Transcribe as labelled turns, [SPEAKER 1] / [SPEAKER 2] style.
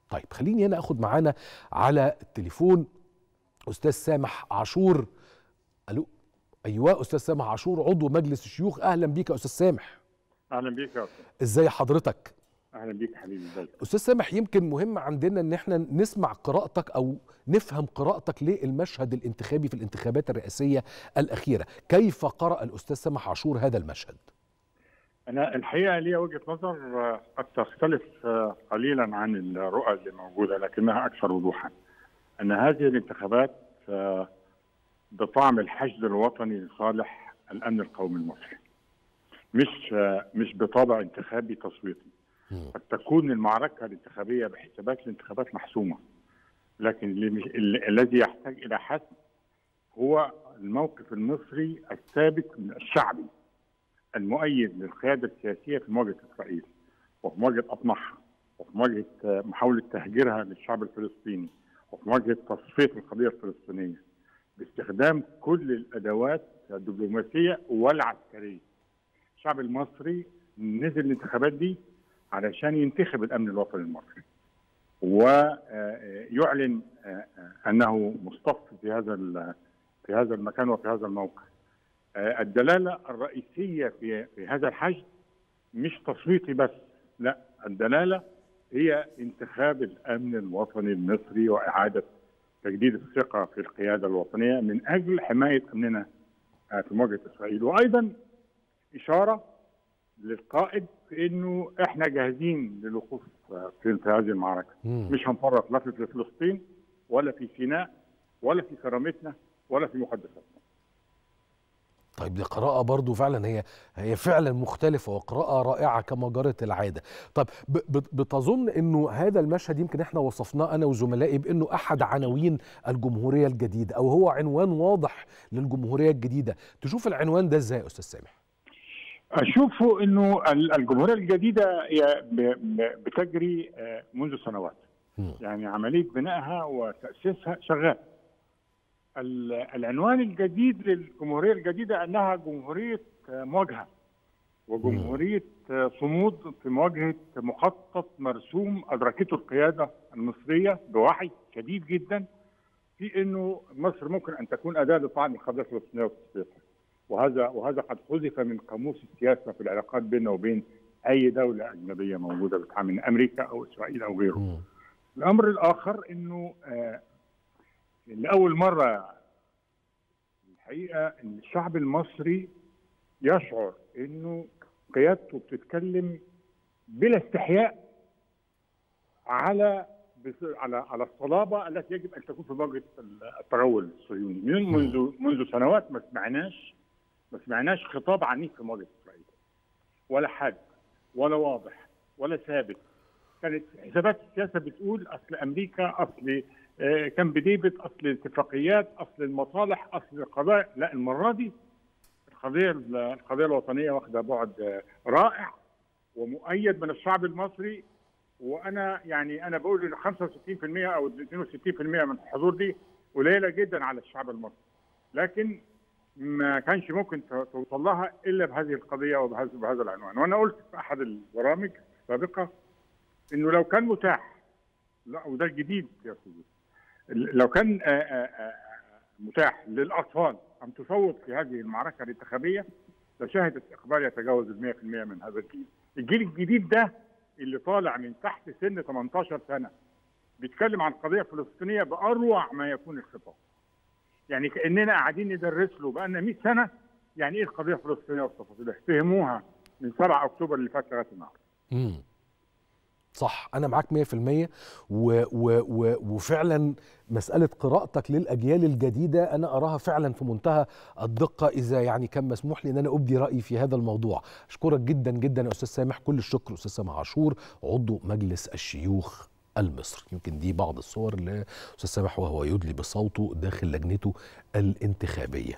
[SPEAKER 1] طيب خليني هنا اخد معانا على التليفون استاذ سامح عاشور الو ايوه استاذ سامح عاشور عضو مجلس الشيوخ اهلا بيك يا استاذ سامح
[SPEAKER 2] اهلا بيك يا استاذ
[SPEAKER 1] ازاي حضرتك
[SPEAKER 2] اهلا بيك حبيبي ازيك
[SPEAKER 1] استاذ سامح يمكن مهم عندنا ان احنا نسمع قراءتك او نفهم قراءتك للمشهد الانتخابي في الانتخابات الرئاسيه الاخيره كيف قرأ الاستاذ سامح عاشور هذا المشهد
[SPEAKER 2] انا الحقيقه لي وجهه نظر آه، قد تختلف آه، قليلا عن الرؤى اللي موجوده لكنها اكثر وضوحا ان هذه الانتخابات آه، بطعم الحشد الوطني لصالح الامن القومي المصري مش آه، مش بطابع انتخابي تصويتي
[SPEAKER 1] مم.
[SPEAKER 2] قد تكون المعركه الانتخابيه بحسابات الانتخابات محسومه لكن اللي مش ال- الذي يحتاج الى حسم هو الموقف المصري الثابت من الشعبي المؤيد للقياده السياسيه في مواجهه اسرائيل وفي مواجهه اطماعها وفي مواجهه آه، محاوله تهجيرها للشعب الفلسطيني وفي مواجهه تصفيه القضيه الفلسطينيه باستخدام كل الادوات الدبلوماسيه والعسكريه. الشعب المصري نزل الانتخابات دي علشان ينتخب الامن الوطني المصري ويعلن انه مصطف في هذا ال- في هذا المكان وفي هذا الموقع. آه، الدلاله الرئيسيه في في هذا الحشد مش تصويتي بس لا الدلاله هي انتخاب الامن الوطني المصري واعاده تجديد الثقه في القياده الوطنيه من اجل حمايه امننا آه، في مواجهه اسرائيل وايضا اشاره للقائد في انه احنا جاهزين للوقوف آه، في في هذه المعركه
[SPEAKER 1] مم.
[SPEAKER 2] مش هنفرط لا في فلسطين ولا في سيناء ولا في كرامتنا ولا في مقدساتنا
[SPEAKER 1] طيب دي قراءة برضو فعلا هي هي فعلا مختلفة وقراءة رائعة كما جرت العادة طب ب- ب- بتظن انه هذا المشهد يمكن احنا وصفناه انا وزملائي بانه احد عناوين الجمهورية الجديدة او هو عنوان واضح للجمهورية الجديدة تشوف العنوان ده ازاي يا استاذ سامح
[SPEAKER 2] اشوفه انه ال- الجمهوريه الجديده هي ب- ب- بتجري آه، منذ سنوات
[SPEAKER 1] مم.
[SPEAKER 2] يعني عمليه بنائها وتاسيسها شغال ال- العنوان الجديد للجمهوريه الجديده انها جمهوريه آه، مواجهه وجمهوريه آه، صمود في مواجهه مخطط مرسوم ادركته القياده المصريه بوعي شديد جدا في انه مصر ممكن ان تكون اداه لطعن القضيه الفلسطينيه وتصفيتها وهذا وهذا قد حذف من قاموس السياسه في العلاقات بيننا وبين اي دوله اجنبيه موجوده بتعامل من امريكا او اسرائيل او غيره.
[SPEAKER 1] مم.
[SPEAKER 2] الامر الاخر انه آه لاول مره الحقيقه ان الشعب المصري يشعر انه قيادته بتتكلم بلا استحياء على بس- على على الصلابه التي يجب ان تكون في مواجهه التغول الصهيوني من منذ منذ سنوات ما سمعناش ما سمعناش خطاب عنيف في مواجهه اسرائيل ولا حاد ولا واضح ولا ثابت كانت حسابات السياسه بتقول اصل امريكا اصل آه، كامب ديفيد اصل الاتفاقيات اصل المصالح اصل القضايا لا المره دي القضيه القضيه الوطنيه واخده بعد آه، رائع ومؤيد من الشعب المصري وانا يعني انا بقول ان 65% او 62% من الحضور دي قليله جدا على الشعب المصري لكن ما كانش ممكن ت- توصل لها الا بهذه القضيه وبهذا بهذا العنوان وانا قلت في احد البرامج السابقه انه لو كان متاح لا وده الجديد يا سيدي لو كان آه، آه، آه، متاح للاطفال ان تصوت في هذه المعركه الانتخابيه لشهدت اقبال يتجاوز ال 100% من هذا الجيل. الجيل الجديد ده اللي طالع من تحت سن 18 سنه بيتكلم عن قضيه فلسطينيه باروع ما يكون الخطاب. يعني كاننا قاعدين ندرس له بقالنا 100 سنه يعني ايه القضيه الفلسطينيه والتفاصيلها فهموها من 7 اكتوبر اللي فات لغايه النهارده.
[SPEAKER 1] مم. صح انا معاك 100% و و و وفعلا مساله قراءتك للاجيال الجديده انا اراها فعلا في منتهى الدقه اذا يعني كان مسموح لي ان انا ابدي رايي في هذا الموضوع اشكرك جدا جدا يا استاذ سامح كل الشكر استاذ سامح عاشور عضو مجلس الشيوخ المصري يمكن دي بعض الصور لاستاذ سامح وهو يدلي بصوته داخل لجنته الانتخابيه